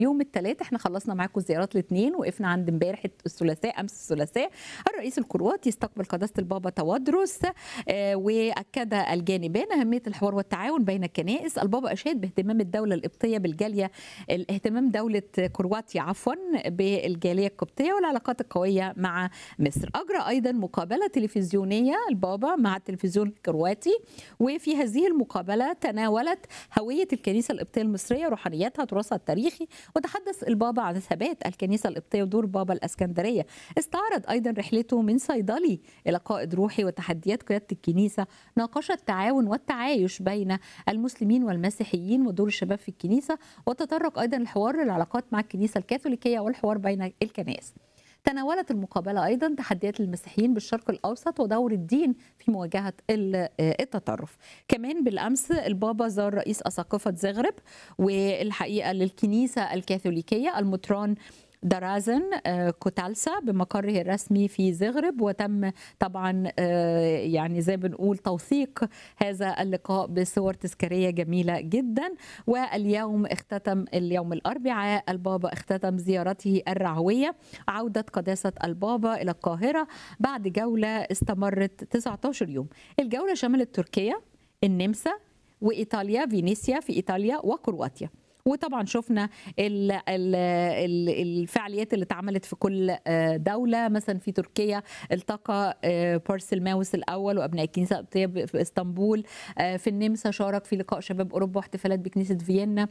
يوم الثلاث احنا خلصنا معاكم زيارات الاثنين وقفنا عند امبارح الثلاثاء امس الثلاثاء الرئيس الكرواتي استقبل قداسه البابا توادرس آه، واكد الجانبان اهميه الحوار والتعاون بين الكنائس البابا اشاد باهتمام الدوله القبطيه بالجاليه اهتمام دوله كرواتيا عفوا بالجاليه القبطيه والعلاقات القويه مع مصر اجرى ايضا مقابله تلفزيونيه البابا مع التلفزيون الكرواتي وفي هذه المقابله تناولت هويه الكنيسه القبطيه المصريه روحانيتها تراثها التاريخي وتحدث البابا عن ثبات الكنيسه القبطيه ودور بابا الاسكندريه استعرض ايضا رحلته من صيدلي الى قائد روحي وتحديات قياده الكنيسه ناقش التعاون والتعايش بين المسلمين والمسيحيين ودور الشباب في الكنيسه وتطرق ايضا الحوار للعلاقات مع الكنيسه الكاثوليكيه والحوار بين الكنائس تناولت المقابلة أيضا تحديات المسيحيين بالشرق الأوسط ودور الدين في مواجهة التطرف كمان بالأمس البابا زار رئيس أساقفة زغرب والحقيقة للكنيسة الكاثوليكية المطران درازن كوتالسا بمقره الرسمي في زغرب وتم طبعا يعني زي بنقول توثيق هذا اللقاء بصور تذكاريه جميله جدا واليوم اختتم اليوم الاربعاء البابا اختتم زيارته الرعويه عوده قداسه البابا الى القاهره بعد جوله استمرت 19 يوم الجوله شملت تركيا النمسا وايطاليا فينيسيا في ايطاليا وكرواتيا وطبعا شفنا ال ال ال الفعاليات اللي اتعملت في كل دوله مثلا في تركيا التقى بارسلماوس الاول وابناء الكنيسه القبطيه في اسطنبول في النمسا شارك في لقاء شباب اوروبا واحتفالات بكنيسه فيينا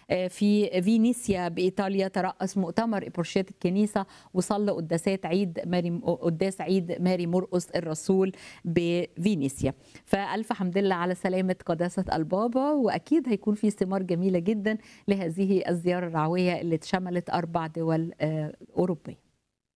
في فينيسيا بايطاليا ترأس مؤتمر ابرشيات الكنيسه وصلى قداسات عيد ماري قداس عيد ماري مرقس الرسول بفينيسيا فالف حمد لله على سلامه قداسه البابا واكيد هيكون في ثمار جميله جدا لهذه الزياره الرعويه اللي شملت اربع دول اوروبيه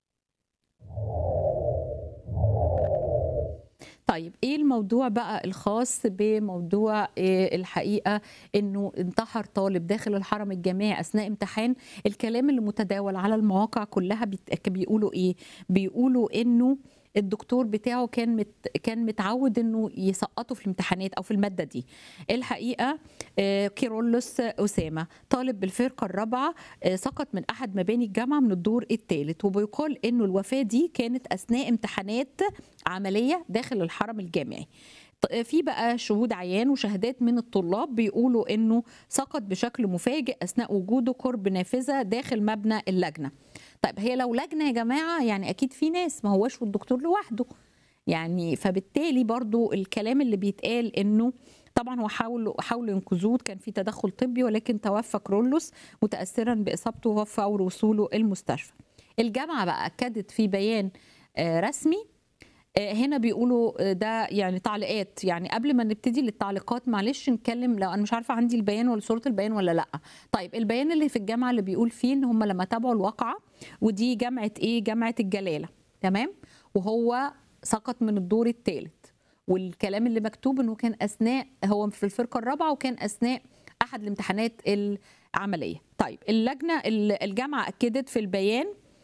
طيب ايه الموضوع بقى الخاص بموضوع إيه الحقيقه انه انتحر طالب داخل الحرم الجامعي اثناء امتحان الكلام اللي متداول على المواقع كلها بيقولوا ايه بيقولوا انه الدكتور بتاعه كان مت كان متعود انه يسقطه في الامتحانات او في الماده دي الحقيقه كيرولوس اسامه طالب بالفرقه الرابعه سقط من احد مباني الجامعه من الدور الثالث وبيقال انه الوفاه دي كانت اثناء امتحانات عمليه داخل الحرم الجامعي في بقى شهود عيان وشهادات من الطلاب بيقولوا انه سقط بشكل مفاجئ اثناء وجوده قرب نافذه داخل مبنى اللجنه طيب هي لو لجنه يا جماعه يعني اكيد في ناس ما هوش الدكتور لوحده يعني فبالتالي برضو الكلام اللي بيتقال انه طبعا هو حاولوا حاولوا ينقذوه كان في تدخل طبي ولكن توفى كرولوس متاثرا باصابته فور وصوله المستشفى الجامعه بقى اكدت في بيان رسمي هنا بيقولوا ده يعني تعليقات يعني قبل ما نبتدي للتعليقات معلش نتكلم لو انا مش عارفه عندي البيان ولا صوره البيان ولا لا طيب البيان اللي في الجامعه اللي بيقول فيه ان هم لما تابعوا الواقعه ودي جامعه ايه جامعه الجلاله تمام وهو سقط من الدور الثالث والكلام اللي مكتوب انه كان اثناء هو في الفرقه الرابعه وكان اثناء احد الامتحانات العمليه طيب اللجنه الجامعه اكدت في البيان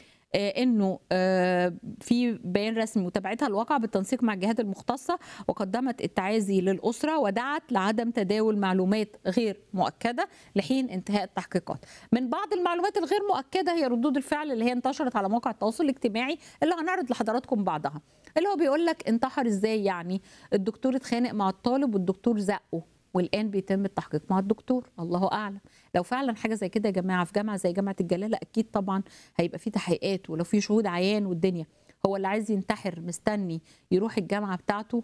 انه في بيان رسمي متابعتها الواقع بالتنسيق مع الجهات المختصه وقدمت التعازي للاسره ودعت لعدم تداول معلومات غير مؤكده لحين انتهاء التحقيقات. من بعض المعلومات الغير مؤكده هي ردود الفعل اللي هي انتشرت على مواقع التواصل الاجتماعي اللي هنعرض لحضراتكم بعضها. اللي هو بيقول لك انتحر ازاي يعني؟ الدكتور اتخانق مع الطالب والدكتور زقه والان بيتم التحقيق مع الدكتور الله اعلم لو فعلا حاجه زي كده يا جماعه في جامعه زي جامعه الجلاله اكيد طبعا هيبقى في تحقيقات ولو في شهود عيان والدنيا هو اللي عايز ينتحر مستني يروح الجامعه بتاعته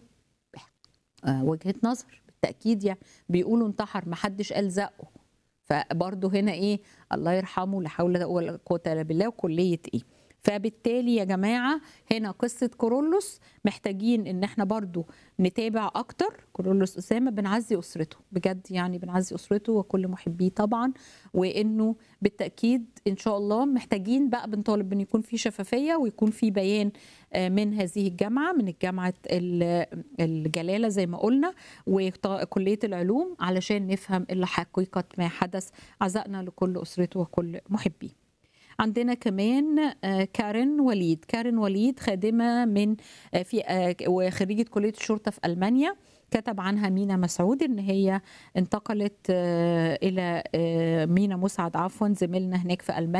آه وجهه نظر بالتاكيد يعني بيقولوا انتحر ما حدش قال زقه فبرضه هنا ايه الله يرحمه لا حول ولا قوه الا بالله وكليه ايه فبالتالي يا جماعة هنا قصة كورولوس محتاجين ان احنا برضو نتابع اكتر كورولوس اسامة بنعزي اسرته بجد يعني بنعزي اسرته وكل محبيه طبعا وانه بالتأكيد ان شاء الله محتاجين بقى بنطالب ان يكون في شفافية ويكون في بيان من هذه الجامعة من الجامعة الجلالة زي ما قلنا وكلية العلوم علشان نفهم اللي حقيقة ما حدث عزائنا لكل اسرته وكل محبيه عندنا كمان كارين وليد كارين وليد خادمة من في وخريجة كلية الشرطة في ألمانيا كتب عنها مينا مسعود ان هي انتقلت آه، الى آه، مينا مسعد عفوا زميلنا هناك في المانيا